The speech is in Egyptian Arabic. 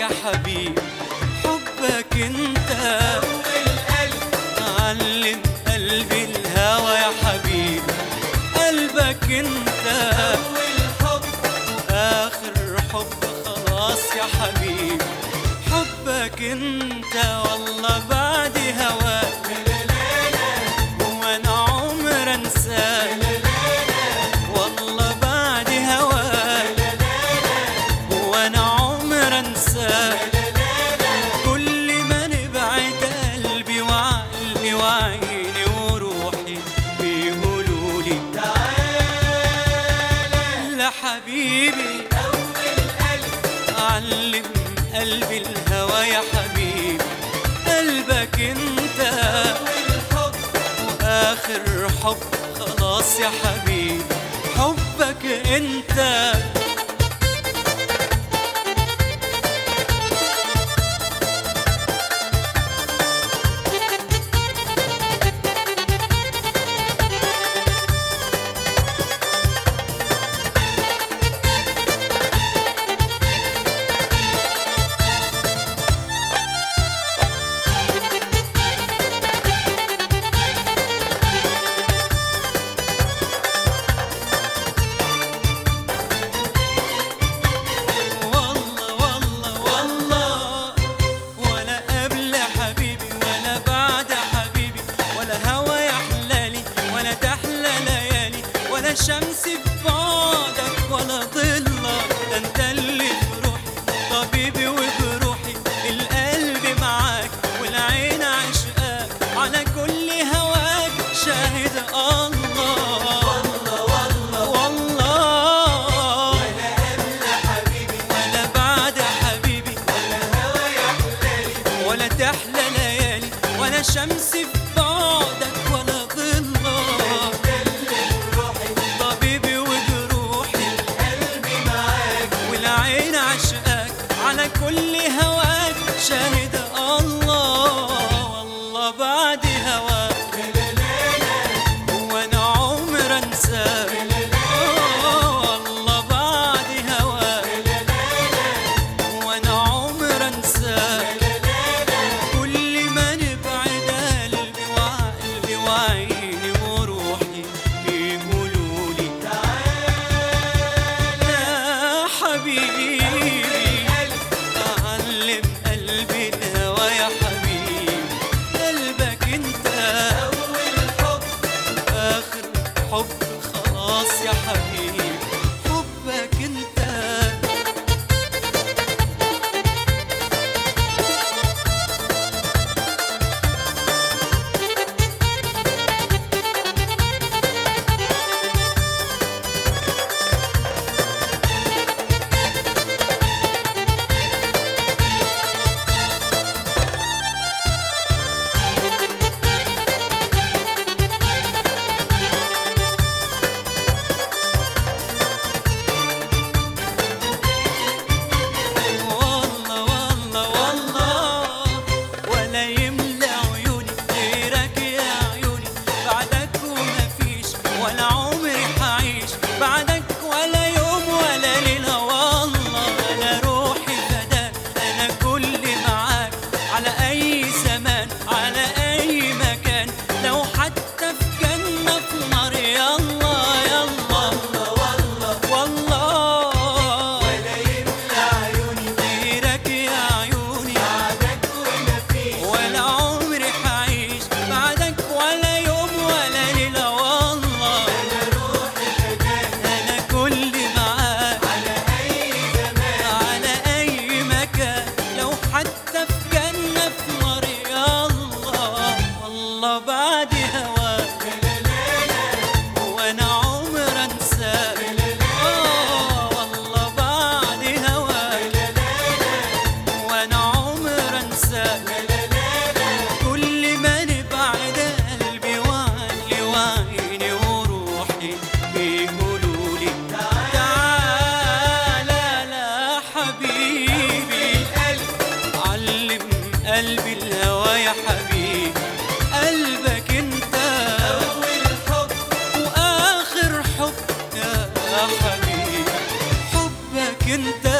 يا حبيبي حبك انت علم قلبي الهوى يا حبيبي قلبك انت اخر حب خلاص يا حبيبي حبك انت والله بعد هواك وانا عمر انساك والله بعد هواك وانا عمر انساك كل ما نبعد قلبي وعقلي وعيني وروحي بيقولوا لي تعالى حبيبي علم قلبي الهوى يا حبيبي قلبك انت واخر حب خلاص يا حبيبي حبك انت والله والله والله ولا قبل حبيبي ولا بعد حبيبي ولا هوا يحلالي ولا تحلى ليالي ولا شمس في بعدك ولا ضلك ده انت اللي في روحي طبيبي وبروحي القلب معاك والعين عشقاك على كل هواك شاهد الله والله والله والله ولا بعد حبيبي ولا تحلى ليالي ولا شمس في بعدك ولا ظلك طبيبي وجروحي والعين عشقاك على كل هواك شاهد الله والله بعد هواك وانا عمر انساك آه، والله بعد هواك وانا عمر انساك كل ما نبعد قلبي وعقلي وعيني وروحي بيقولوا لي تعالى يا حبيبي علم قلبي الهوى يا حبيبي قلبك انت اخر حب خلاص يا حبيبي حبك انت والله والله والله ولا يملى عيوني غيرك يا عيوني بعدك وما فيش ولا عمري حعيش بعدك ولا يوم ولا ليلة والله أنا روحي فداك أنا كل معاك على أي زمان على أي مكان لو حتى في جنة في نار يلا يلا والله والله ولا يملى عيوني غيرك يا عيوني بعدك وما فيش ولا عمري حعيش بعدك ولا يوم ولا ليلة والله أنا روحي فداك أنا كل معاك على أي زمان على أي مكان لو حتى في جنة في نار الله والله بعد هواك وانا عمر انساك آه والله بعد هواك وانا عمر انساك كل ما نبعد قلبي وعقلي وعيني وروحي بيقولوا لي تعالى لا حبيبي علم قلبي الهوى يا حبيبي قلبك انت واخر حب يا حبيبي حبك انت